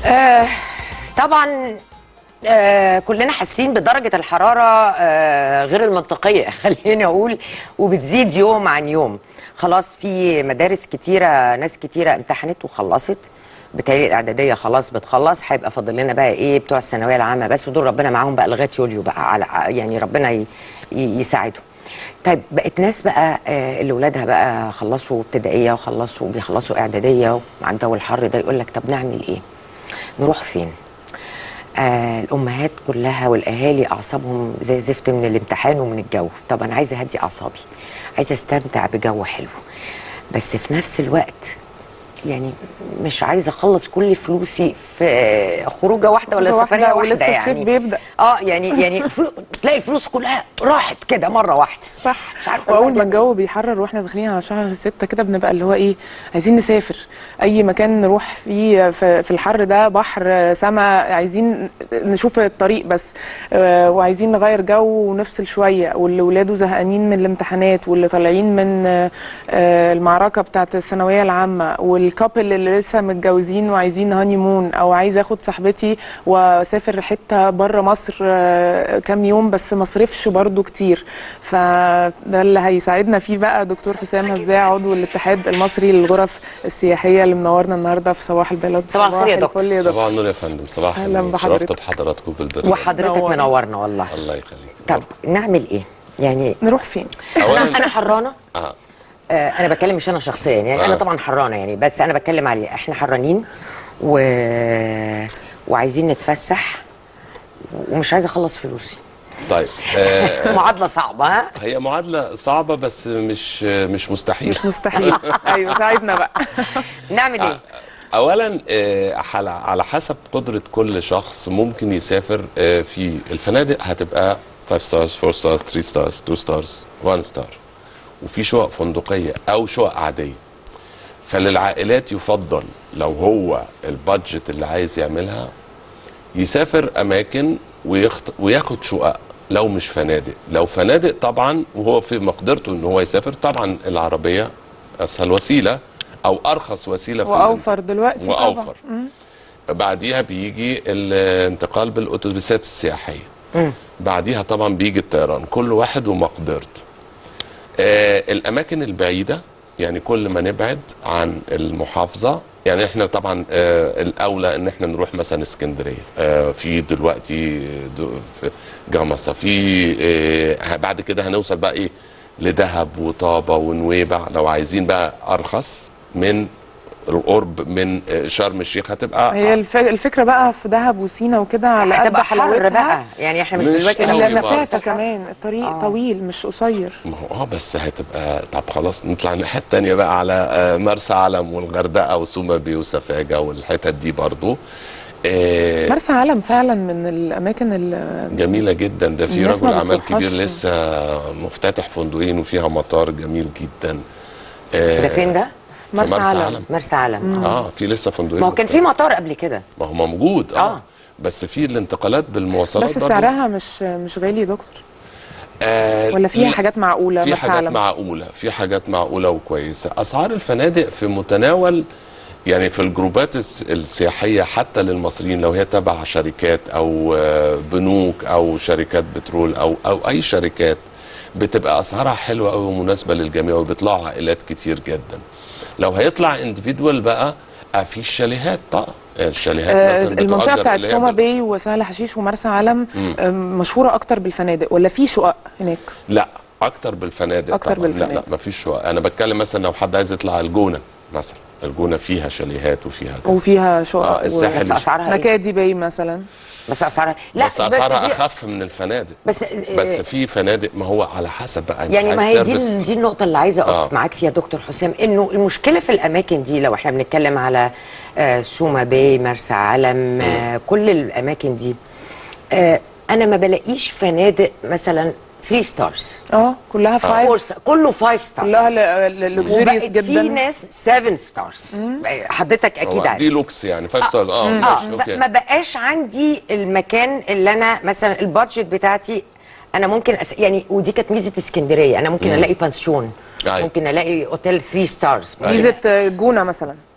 آه طبعا آه كلنا حاسين بدرجة الحرارة آه غير المنطقية خليني أقول وبتزيد يوم عن يوم خلاص في مدارس كتيرة ناس كتيرة امتحنت وخلصت بالتالي الإعدادية خلاص بتخلص هيبقى فاضل لنا بقى إيه بتوع الثانوية العامة بس ودول ربنا معاهم بقى لغاية يوليو بقى على يعني ربنا ي- ي- يساعدهم طيب بقت ناس بقى آه، اللي ولادها بقى خلصوا ابتدائيه وخلصوا بيخلصوا اعداديه ومع الجو الحر ده يقول لك طب نعمل ايه؟ نروح فين؟ آه الامهات كلها والاهالي اعصابهم زي الزفت من الامتحان ومن الجو طب انا عايزه اهدي اعصابي عايزه استمتع بجو حلو بس في نفس الوقت يعني مش عايزه اخلص كل فلوسي في خروجه واحده ولا خروجة سفريه واحدة واحده ولسه الصيف يعني بيبدأ. اه يعني يعني فلو- تلاقي الفلوس كلها راحت كده مره واحده صح مش عارفه واول الواحد ما يعمل الجو بيحرر واحنا داخلين على شهر ستة كده بنبقى اللي هو ايه عايزين نسافر اي مكان نروح فيه في في الحر ده بحر سما عايزين نشوف الطريق بس آه، وعايزين نغير جو ونفصل شويه واللي ولاده زهقانين من الامتحانات واللي طالعين من آه، آه، المعركه بتاعه الثانويه العامه والكابل اللي لسه متجوزين وعايزين هاني مون او عايز اخد صاحبتي واسافر حته بره مصر آه، كام يوم بس ما اصرفش برضو كتير فده اللي هيساعدنا فيه بقى دكتور حسام هزاع عضو الاتحاد المصري للغرف السياحيه اللي منورنا النهارده في صباح البلد صباح الخير يا دكتور. الفل يا دكتور صباح النور يا فندم صباح أهلاً النور بحضرتك. شرفت بحضراتكم بالبرنامج وحضرتك نورنا. منورنا والله الله يخليك طب نعمل ايه يعني نروح فين انا اولا انا حرانه آه. آه انا بتكلم مش انا شخصيا يعني آه. انا طبعا حرانه يعني بس انا بتكلم عليه احنا حرانين و... وعايزين نتفسح ومش عايزه اخلص فلوسي طيب آه معادله صعبه ها هي معادله صعبه بس مش مش مستحيل مش مستحيل ايوه ساعدنا بقى نعمل ايه اولا آه، على على حسب قدره كل شخص ممكن يسافر آه، في الفنادق هتبقى 5 ستارز 4 ستارز 3 ستارز 2 ستارز 1 ستار وفي شقق فندقيه او شقق عاديه فللعائلات يفضل لو هو البادجت اللي عايز يعملها يسافر اماكن ويخت... وياخد شقق لو مش فنادق لو فنادق طبعا وهو في مقدرته ان هو يسافر طبعا العربيه اسهل وسيله او ارخص وسيله في واوفر دلوقتي طبعا واوفر بعديها بيجي الانتقال بالاتوبيسات السياحيه بعديها طبعا بيجي الطيران كل واحد ومقدرته آه الاماكن البعيده يعني كل ما نبعد عن المحافظه يعني احنا طبعا آه الاولى ان احنا نروح مثلا اسكندريه آه في دلوقتي دو في جمصه في آه بعد كده هنوصل بقى ايه لدهب وطابه ونويبع لو عايزين بقى ارخص من القرب من آه، شرم الشيخ هتبقى هي الف- الفكره بقى في دهب وسينا وكده على قد هتبقى حر حلاوتها بقى يعني احنا مش, مش دلوقتي قوي لو- المسافه برضه. كمان الطريق آه. طويل مش قصير ما هو اه بس هتبقى طب خلاص نطلع الناحيه التانيه بقى على آه، مرسى علم والغردقه وسوما بي وسفاجه والحتت دي برضو آه، مرسى علم فعلا من الاماكن اللي جميله جدا ده في الناس رجل ما اعمال بتروحهاش. كبير لسه مفتتح فندقين وفيها مطار جميل جدا آه، ده فين ده؟ في مرسى مرسى علم. علم مرسى علم اه في لسه فندقين ما هو كان في مختلفين. مطار قبل كده ما هو موجود اه, آه. آه. بس في الانتقالات بالمواصلات بس برضو. سعرها مش مش غالي يا دكتور آه ولا فيها لا. حاجات معقوله في مرسى حاجات علم معقولة في حاجات معقولة وكويسة أسعار الفنادق في متناول يعني في الجروبات الس- السياحية حتى للمصريين لو هي تبع شركات أو آه، بنوك أو شركات بترول أو أو أي شركات بتبقى أسعارها حلوة أوي ومناسبة للجميع وبيطلعوا عائلات كتير جدا لو هيطلع اندفيدوال بقى آه، في الشاليهات بقى الشاليهات آه، مثلا المنطقه بتؤجر بتاعت اللي هي سوما بال- باي وسهل حشيش ومرسى علم آه، مشهوره اكتر بالفنادق ولا في شقق هناك لا اكتر بالفنادق أكتر طبعا لا بالفنادق. لا مفيش شقق انا بتكلم مثلا لو حد عايز يطلع الجونه مثلا الجونه فيها شاليهات وفيها كذا. وفيها شقق آه، الساحل بس مش- اسعارها ايه؟ مكادي باي مثلا بس اسعارها لا بس اسعارها دي اخف من الفنادق بس بس في فنادق ما هو على حسب بقى أنت يعني ما عايز هي دي سيرفيس. دي النقطة اللي عايزة أقف آه. معاك فيها دكتور حسام إنه المشكلة في الأماكن دي لو إحنا بنتكلم على آه، سوما باي مرسى علم آه، كل الأماكن دي آه، أنا ما بلاقيش فنادق مثلا 3 ستارز اه كلها فايف كله 5 ستارز كلها لوكسجيريس وبقت في جدا ناس 7 ستارز حضرتك أكيد هو عارف دي لوكس يعني 5 ستارز اه اه ماشي اوكي فما بقاش عندي المكان اللي انا مثلا البادجت بتاعتي انا ممكن أس... يعني ودي كانت ميزه اسكندريه انا ممكن الاقي بانسيون أيوة. ممكن الاقي اوتيل 3 ستارز ميزه جونه مثلا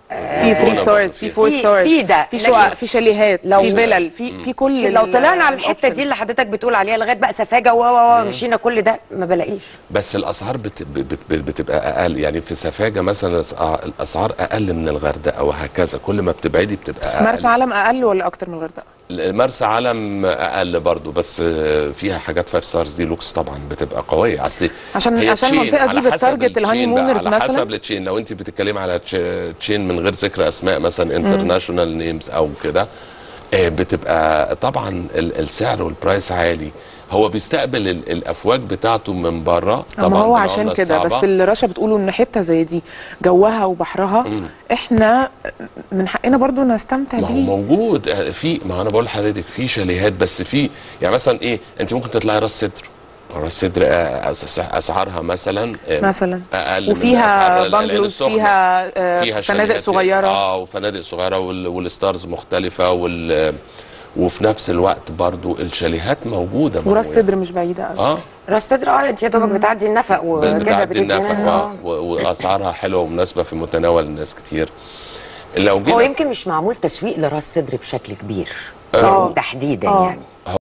في 3 برضه ستارز في فيها. 4 في- ستارز في ده. في لكن شقق في شاليهات لو- في فيلل في في كل لو ال- طلعنا على الحته الأوبشنز. دي اللي حضرتك بتقول عليها لغايه بقى سفاجه و و و مشينا كل ده ما بلاقيش بس الاسعار بت بت بت بتبقى اقل يعني في سفاجه مثلا الأسعار- الاسعار اقل من الغردقه وهكذا كل ما بتبعدي بتبقى في مرسى اقل علم اقل ولا اكتر من الغردقه مرسى علم اقل برضو بس فيها حاجات فايف ستارز دي لوكس طبعا بتبقى قويه اصل عشان- هي عشان تشين، المنطقة دي على حسب بتارجت الهاني التشين بقى، مونرز على مثلاً؟ حسب التشين لو انت بتتكلمي على تش- تشين من غير ذكر اسماء مثلا انترناشونال نيمز او كده آه، بتبقى طبعا ال- السعر والبرايس عالي هو بيستقبل ال- الافواج بتاعته من بره طبعا ما هو بالعملة عشان كده الصعبة. بس اللي رشا بتقوله ان حته زي دي جوها وبحرها احنا من حقنا برضو نستمتع ما هو بيه موجود آه، في ما انا بقول لحضرتك في شاليهات بس في يعني مثلا ايه انت ممكن تطلعي راس سدر راس سدر آه، أس- اسعارها مثلا آه، مثلا اقل من وفيها أسعار العين بانجلوز السخنة. فيها آه، فيها فنادق شاليهات صغيره اه وفنادق صغيره وال- والستارز مختلفه وال وفي نفس الوقت برضو الشاليهات موجوده ما وراس هو سدر مش بعيده قوي اه راس صدر اه انت يا دوبك بتعدي النفق وكده بتعدي بتدي النفق لنا- اه و- واسعارها حلوه ومناسبه في متناول الناس كتير لو هو جينا يمكن مش معمول تسويق لراس صدر بشكل كبير آه. تحديدا آه. يعني